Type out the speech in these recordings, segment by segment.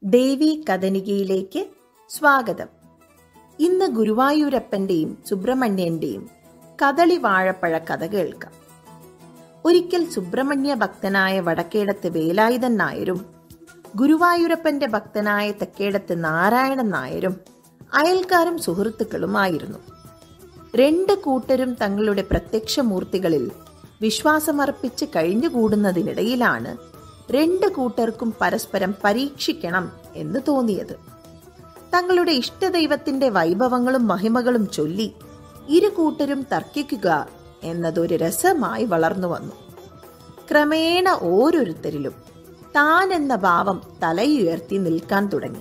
ദേവി കഥനികയിലേക്ക് സ്വാഗതം ഇന്ന് ഗുരുവായൂരപ്പന്റെയും സുബ്രഹ്മണ്യന്റെയും കദളി വാഴപ്പഴ കഥ കേൾക്കാം ഒരിക്കൽ സുബ്രഹ്മണ്യ ഭക്തനായ വടക്കേടത്ത് വേലായുധൻ നായരും ഗുരുവായൂരപ്പന്റെ ഭക്തനായ തെക്കേടത്ത് നാരായണൻ നായരും അയൽക്കാരും സുഹൃത്തുക്കളുമായിരുന്നു രണ്ട് കൂട്ടരും തങ്ങളുടെ പ്രത്യക്ഷമൂർത്തികളിൽ വിശ്വാസമർപ്പിച്ച് കഴിഞ്ഞുകൂടുന്നതിനിടയിലാണ് രണ്ട് കൂട്ടർക്കും പരസ്പരം പരീക്ഷിക്കണം എന്ന് തോന്നിയത് തങ്ങളുടെ ഇഷ്ടദൈവത്തിന്റെ വൈഭവങ്ങളും മഹിമകളും ചൊല്ലി ഇരു കൂട്ടരും തർക്കിക്കുക എന്നതൊരു രസമായി വളർന്നു വന്നു ക്രമേണ ഓരോരുത്തരിലും താൻ എന്ന ഭാവം തലയുയർത്തി നിൽക്കാൻ തുടങ്ങി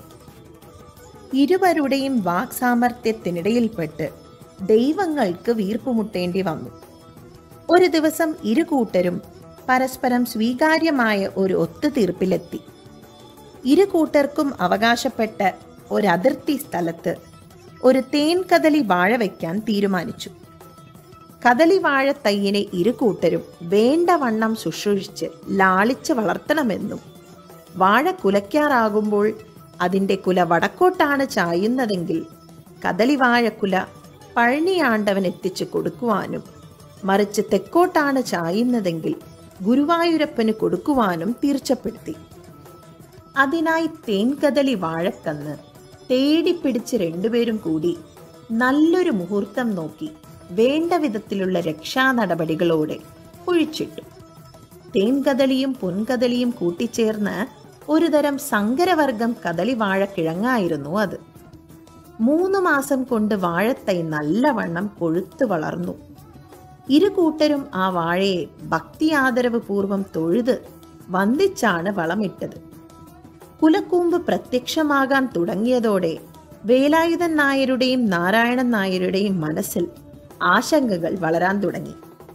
ഇരുവരുടെയും വാക്സാമർത്ഥ്യത്തിനിടയിൽപ്പെട്ട് ദൈവങ്ങൾക്ക് വീർപ്പുമുട്ടേണ്ടി വന്നു ഒരു ദിവസം ഇരു കൂട്ടരും പരസ്പരം സ്വീകാര്യമായ ഒരു ഒത്തുതീർപ്പിലെത്തി ഇരു കൂട്ടർക്കും അവകാശപ്പെട്ട ഒരു അതിർത്തി സ്ഥലത്ത് ഒരു തേൻ കദളി വാഴ വയ്ക്കാൻ തീരുമാനിച്ചു കദളി വാഴത്തയ്യനെ ഇരു കൂട്ടരും വേണ്ടവണ്ണം ശുശ്രൂഷിച്ച് ലാളിച്ച് വളർത്തണമെന്നും വാഴ കുലയ്ക്കാറാകുമ്പോൾ അതിൻ്റെ കുല വടക്കോട്ടാണ് ചായുന്നതെങ്കിൽ കദളി വാഴക്കുല പഴനിയാണ്ടവൻ എത്തിച്ചു കൊടുക്കുവാനും മറിച്ച് തെക്കോട്ടാണ് ചായുന്നതെങ്കിൽ ഗുരുവായൂരപ്പന് കൊടുക്കുവാനും തീർച്ചപ്പെടുത്തി അതിനായി തേൻകദളി വാഴക്കന്ന് തേടിപ്പിടിച്ച് രണ്ടുപേരും കൂടി നല്ലൊരു മുഹൂർത്തം നോക്കി വേണ്ട വിധത്തിലുള്ള രക്ഷാ നടപടികളോടെ ഒഴിച്ചിട്ടു തേൻകദളിയും പൊൻകദളിയും കൂട്ടിച്ചേർന്ന് ഒരുതരം സങ്കരവർഗം കദളി വാഴക്കിഴങ്ങായിരുന്നു അത് മൂന്ന് മാസം കൊണ്ട് വാഴത്തൈ നല്ലവണ്ണം കൊഴുത്തു വളർന്നു ഇരു കൂട്ടരും ആ വാഴയെ ഭക്തി ആദരവ് പൂർവം തൊഴുത് വന്ദിച്ചാണ് വളമിട്ടത് കുലക്കൂമ്പ് പ്രത്യക്ഷമാകാൻ തുടങ്ങിയതോടെ വേലായുധൻ നായരുടെയും നാരായണൻ നായരുടെയും മനസ്സിൽ ആശങ്കകൾ വളരാൻ തുടങ്ങി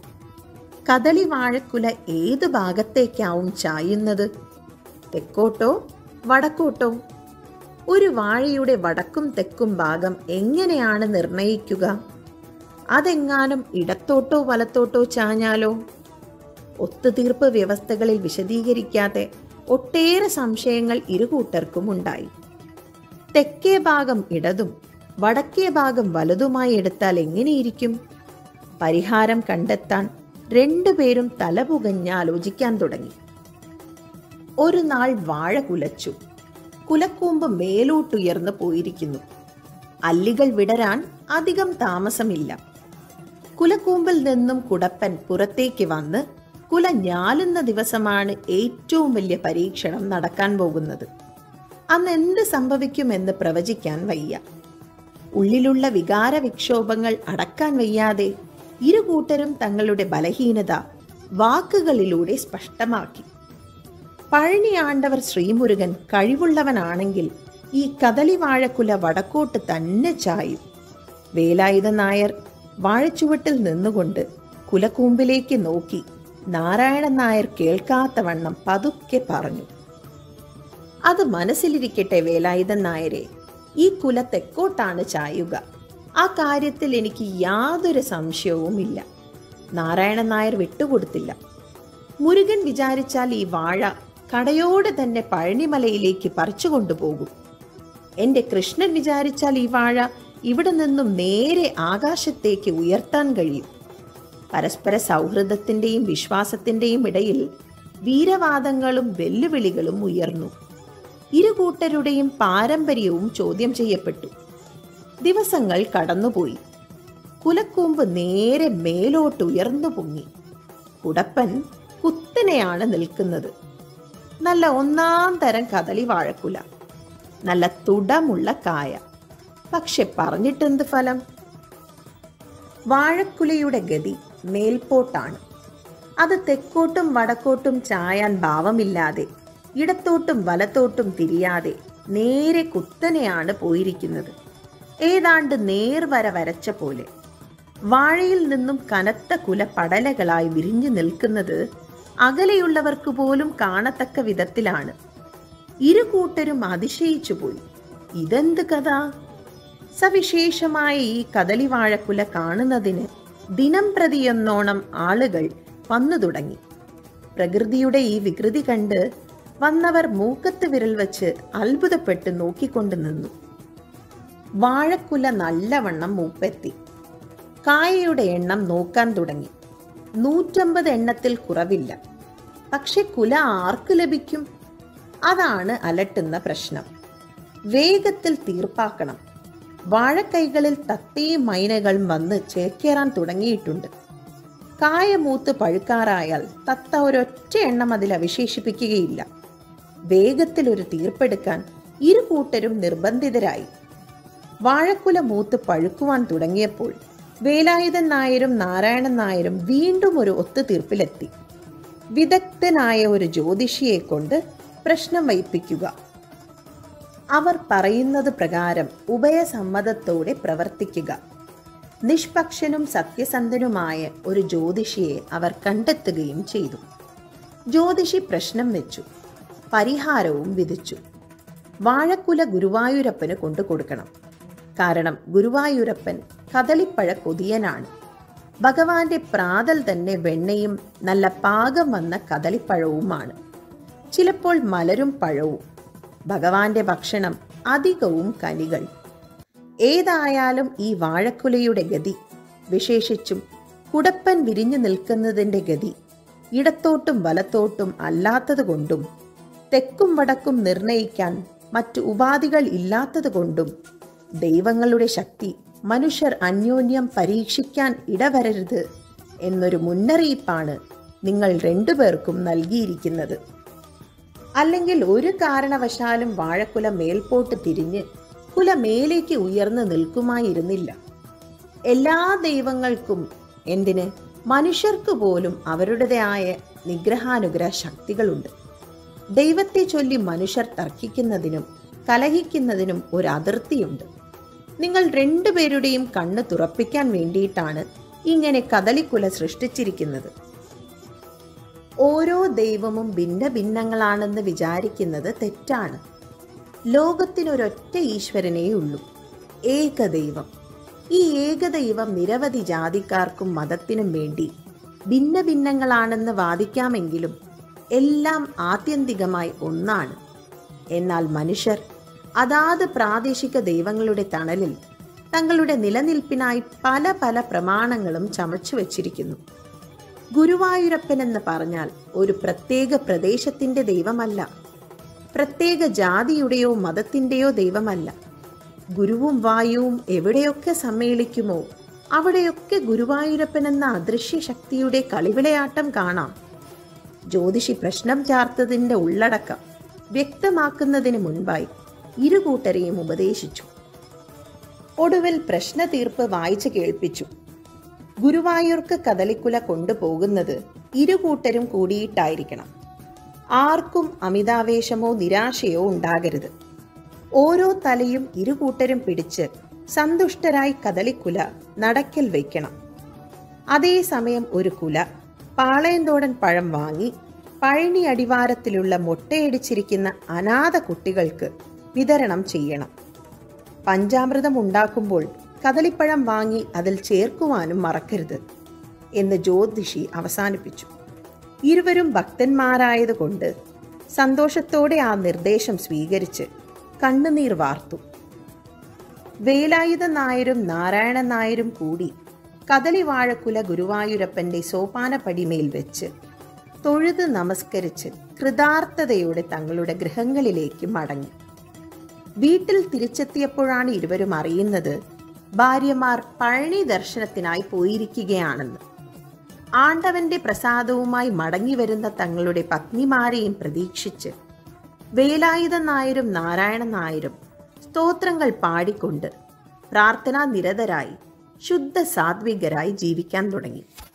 കദളി വാഴക്കുല ഏത് ഭാഗത്തേക്കാവും ചായുന്നത് തെക്കോട്ടോ വടക്കോട്ടോ ഒരു വാഴയുടെ വടക്കും തെക്കും ഭാഗം എങ്ങനെയാണ് നിർണയിക്കുക അതെങ്ങാനും ഇടത്തോട്ടോ വലത്തോട്ടോ ചാഞ്ഞാലോ ഒത്തുതീർപ്പ് വ്യവസ്ഥകളിൽ വിശദീകരിക്കാതെ ഒട്ടേറെ സംശയങ്ങൾ ഇരുകൂട്ടർക്കും ഉണ്ടായി തെക്കേ ഭാഗം ഇടതും വടക്കേ ഭാഗം വലതുമായി എടുത്താൽ എങ്ങനെയിരിക്കും പരിഹാരം കണ്ടെത്താൻ രണ്ടുപേരും തലപുകഞ്ഞ് ആലോചിക്കാൻ തുടങ്ങി ഒരു നാൾ വാഴ കുലച്ചു കുലക്കൂമ്പ് മേലോട്ടുയർന്നു പോയിരിക്കുന്നു അല്ലികൾ വിടരാൻ അധികം താമസമില്ല കുലക്കൂമ്പിൽ നിന്നും കുടപ്പൻ പുറത്തേക്ക് വന്ന് കുല ഞാലുന്ന ദിവസമാണ് ഏറ്റവും വലിയ പരീക്ഷണം നടക്കാൻ പോകുന്നത് അന്ന് എന്ത് സംഭവിക്കുമെന്ന് പ്രവചിക്കാൻ വയ്യ ഉള്ളിലുള്ള വികാര വിക്ഷോഭങ്ങൾ അടക്കാൻ വയ്യാതെ ഇരു കൂട്ടരും തങ്ങളുടെ ബലഹീനത വാക്കുകളിലൂടെ സ്പഷ്ടമാക്കി പഴനി ആണ്ടവർ ശ്രീമുരുകൻ കഴിവുള്ളവനാണെങ്കിൽ ഈ കദളി വാഴക്കുല വടക്കോട്ട് തന്നെ ചായും വേലായുധ നായർ വാഴച്ചുവട്ടിൽ നിന്നുകൊണ്ട് കുലക്കൂമ്പിലേക്ക് നോക്കി നാരായണൻ നായർ കേൾക്കാത്തവണ്ണം പതുക്കെ പറഞ്ഞു അത് മനസ്സിലിരിക്കട്ടെ വേലായുധൻ നായരെ ഈ കുല തെക്കോട്ടാണ് ചായുക ആ കാര്യത്തിൽ എനിക്ക് യാതൊരു സംശയവുമില്ല നാരായണൻ നായർ വിട്ടുകൊടുത്തില്ല മുരുകൻ വിചാരിച്ചാൽ ഈ വാഴ കടയോടെ തന്നെ പഴനിമലയിലേക്ക് പറിച്ചു കൊണ്ടുപോകും എന്റെ കൃഷ്ണൻ വിചാരിച്ചാൽ ഈ വാഴ ഇവിടെ നിന്നും നേരെ ആകാശത്തേക്ക് ഉയർത്താൻ കഴിയും പരസ്പര സൗഹൃദത്തിന്റെയും വിശ്വാസത്തിന്റെയും ഇടയിൽ വീരവാദങ്ങളും വെല്ലുവിളികളും ഉയർന്നു ഇരു കൂട്ടരുടെയും പാരമ്പര്യവും ചോദ്യം ചെയ്യപ്പെട്ടു ദിവസങ്ങൾ കടന്നുപോയി കുലക്കൂമ്പ് നേരെ മേലോട്ട് ഉയർന്നു പൊങ്ങി കുടപ്പൻ കുത്തനെയാണ് നിൽക്കുന്നത് നല്ല ഒന്നാം തരം കദളി വാഴക്കുല നല്ല തുടമുള്ള കായ പക്ഷെ പറഞ്ഞിട്ടെന്ത് ഫലം വാഴക്കുലയുടെ ഗതി മേൽപോട്ടാണ് അത് തെക്കോട്ടും വടക്കോട്ടും ചായാൻ ഭാവമില്ലാതെ ഇടത്തോട്ടും വലത്തോട്ടും തിരിയാതെ നേരെ കുത്തനെയാണ് പോയിരിക്കുന്നത് ഏതാണ്ട് നേർവര വരച്ച പോലെ വാഴയിൽ നിന്നും കനത്ത കുല പടലകളായി വിരിഞ്ഞു നിൽക്കുന്നത് അകലെയുള്ളവർക്ക് പോലും കാണത്തക്ക വിധത്തിലാണ് ഇരു കൂട്ടരും അതിശയിച്ചു പോയി ഇതെന്ത് കഥ സവിശേഷമായ ഈ കദളി വാഴക്കുല കാണുന്നതിന് ദിനം പ്രതിയെന്നോണം ആളുകൾ വന്നു തുടങ്ങി പ്രകൃതിയുടെ ഈ വികൃതി കണ്ട് വന്നവർ മൂക്കത്ത് വിരൽ വച്ച് അത്ഭുതപ്പെട്ട് നോക്കിക്കൊണ്ട് നിന്നു വാഴക്കുല നല്ലവണ്ണം മൂപ്പെത്തി കായയുടെ എണ്ണം നോക്കാൻ തുടങ്ങി നൂറ്റമ്പത് എണ്ണത്തിൽ കുറവില്ല പക്ഷെ കുല ആർക്ക് ലഭിക്കും അതാണ് അലട്ടുന്ന പ്രശ്നം വേഗത്തിൽ തീർപ്പാക്കണം വാഴക്കൈകളിൽ തത്തയും മൈനകളും വന്ന് ചേക്കേറാൻ തുടങ്ങിയിട്ടുണ്ട് കായ മൂത്ത് പഴുക്കാറായാൽ തത്ത ഒരൊറ്റ എണ്ണം അതിൽ അവശേഷിപ്പിക്കുകയില്ല വേഗത്തിൽ ഒരു തീർപ്പെടുക്കാൻ ഇരു കൂട്ടരും നിർബന്ധിതരായി വാഴക്കുല മൂത്ത് പഴുക്കുവാൻ തുടങ്ങിയപ്പോൾ വേലായുധൻ നായരും നാരായണൻ നായരും വീണ്ടും ഒരു ഒത്തുതീർപ്പിലെത്തി വിദഗ്ധനായ ഒരു ജ്യോതിഷിയെ കൊണ്ട് പ്രശ്നം വയ്പ്പിക്കുക അവർ പറയുന്നത് പ്രകാരം ഉഭയസമ്മതത്തോടെ പ്രവർത്തിക്കുക നിഷ്പക്ഷനും സത്യസന്ധനുമായ ഒരു ജ്യോതിഷിയെ അവർ കണ്ടെത്തുകയും ചെയ്തു ജ്യോതിഷി പ്രശ്നം വെച്ചു പരിഹാരവും വിധിച്ചു വാഴക്കുല ഗുരുവായൂരപ്പന് കൊണ്ടു കൊടുക്കണം കാരണം ഗുരുവായൂരപ്പൻ കദളിപ്പഴ കൊതിയനാണ് ഭഗവാന്റെ പ്രാതൽ തന്നെ വെണ്ണയും നല്ല പാകം വന്ന കദളിപ്പഴവുമാണ് ചിലപ്പോൾ മലരും പഴവും ഭഗവാന്റെ ഭക്ഷണം അധികവും കനികൾ ഏതായാലും ഈ വാഴക്കുലയുടെ ഗതി വിശേഷിച്ചും കുടപ്പൻ വിരിഞ്ഞു നിൽക്കുന്നതിൻ്റെ ഗതി ഇടത്തോട്ടും വലത്തോട്ടും അല്ലാത്തത് കൊണ്ടും തെക്കും വടക്കും നിർണയിക്കാൻ മറ്റു ഉപാധികൾ ഇല്ലാത്തത് കൊണ്ടും ദൈവങ്ങളുടെ ശക്തി മനുഷ്യർ അന്യോന്യം പരീക്ഷിക്കാൻ ഇടവരരുത് എന്നൊരു മുന്നറിയിപ്പാണ് നിങ്ങൾ രണ്ടുപേർക്കും നൽകിയിരിക്കുന്നത് അല്ലെങ്കിൽ ഒരു കാരണവശാലും വാഴക്കുല മേൽപോട്ട് തിരിഞ്ഞ് കുല മേലേക്ക് ഉയർന്നു നിൽക്കുമായിരുന്നില്ല എല്ലാ ദൈവങ്ങൾക്കും എന്തിന് മനുഷ്യർക്ക് പോലും അവരുടേതായ നിഗ്രഹാനുഗ്രഹ ശക്തികളുണ്ട് ദൈവത്തെ ചൊല്ലി മനുഷ്യർ തർക്കിക്കുന്നതിനും കലഹിക്കുന്നതിനും ഒരു അതിർത്തിയുണ്ട് നിങ്ങൾ രണ്ടുപേരുടെയും കണ്ണ് തുറപ്പിക്കാൻ വേണ്ടിയിട്ടാണ് ഇങ്ങനെ കദളിക്കുല സൃഷ്ടിച്ചിരിക്കുന്നത് ഓരോ ദൈവവും ഭിന്ന ഭിന്നങ്ങളാണെന്ന് വിചാരിക്കുന്നത് തെറ്റാണ് ലോകത്തിനൊരൊറ്റ ഈശ്വരനേ ഉള്ളൂ ഏകദൈവം ഈ ഏകദൈവം നിരവധി ജാതിക്കാർക്കും മതത്തിനും വേണ്ടി ഭിന്ന ഭിന്നങ്ങളാണെന്ന് വാദിക്കാമെങ്കിലും എല്ലാം ആത്യന്തികമായി ഒന്നാണ് എന്നാൽ മനുഷ്യർ അതാത് പ്രാദേശിക ദൈവങ്ങളുടെ തണലിൽ തങ്ങളുടെ നിലനിൽപ്പിനായി പല പല പ്രമാണങ്ങളും ചമച്ചു വച്ചിരിക്കുന്നു ഗുരുവായൂരപ്പൻ എന്ന് പറഞ്ഞാൽ ഒരു പ്രത്യേക പ്രദേശത്തിന്റെ ദൈവമല്ല പ്രത്യേക ജാതിയുടെയോ മതത്തിന്റെയോ ദൈവമല്ല ഗുരുവും വായുവും എവിടെയൊക്കെ സമ്മേളിക്കുമോ അവിടെയൊക്കെ ഗുരുവായൂരപ്പൻ എന്ന അദൃശ്യ ശക്തിയുടെ കളിവിളയാട്ടം കാണാം ജ്യോതിഷി പ്രശ്നം ചാർത്തതിന്റെ ഉള്ളടക്കം വ്യക്തമാക്കുന്നതിന് മുൻപായി ഇരുകൂട്ടരെയും ഉപദേശിച്ചു ഒടുവിൽ പ്രശ്ന തീർപ്പ് വായിച്ചു കേൾപ്പിച്ചു ഗുരുവായൂർക്ക് കദളിക്കുല കൊണ്ടുപോകുന്നത് ഇരുകൂട്ടരും കൂടിയിട്ടായിരിക്കണം ആർക്കും അമിതാവേശമോ നിരാശയോ ഉണ്ടാകരുത് ഓരോ തലയും ഇരുകൂട്ടരും പിടിച്ച് സന്തുഷ്ടരായി കദളിക്കുല നടക്കൽ വയ്ക്കണം അതേസമയം ഒരു കുല പാളയന്തോടൻ പഴം വാങ്ങി പഴനി അടിവാരത്തിലുള്ള മുട്ടയടിച്ചിരിക്കുന്ന അനാഥ കുട്ടികൾക്ക് വിതരണം ചെയ്യണം പഞ്ചാമൃതം ഉണ്ടാക്കുമ്പോൾ കദളിപ്പഴം വാങ്ങി അതിൽ ചേർക്കുവാനും മറക്കരുത് എന്ന് ജ്യോതിഷി അവസാനിപ്പിച്ചു ഇരുവരും ഭക്തന്മാരായതുകൊണ്ട് സന്തോഷത്തോടെ ആ നിർദ്ദേശം സ്വീകരിച്ച് കണ്ണുനീർ വാർത്തു വേലായുധ നായരും നാരായണ നായരും കൂടി കദളി വാഴക്കുല ഗുരുവായൂരപ്പന്റെ സോപാനപ്പടിമേൽ വെച്ച് തൊഴുത് നമസ്കരിച്ച് കൃതാർത്ഥതയോടെ തങ്ങളുടെ ഗൃഹങ്ങളിലേക്ക് മടങ്ങി വീട്ടിൽ തിരിച്ചെത്തിയപ്പോഴാണ് ഇരുവരും അറിയുന്നത് ഭാര്യമാർ പഴനി ദർശനത്തിനായി പോയിരിക്കുകയാണെന്ന് ആണ്ടവന്റെ പ്രസാദവുമായി മടങ്ങി വരുന്ന തങ്ങളുടെ പത്നിമാരെയും പ്രതീക്ഷിച്ച് വേലായുധ നായരും നാരായണ നായരും സ്തോത്രങ്ങൾ പാടിക്കൊണ്ട് പ്രാർത്ഥനാ നിരതരായി ശുദ്ധ സാത്വികരായി ജീവിക്കാൻ തുടങ്ങി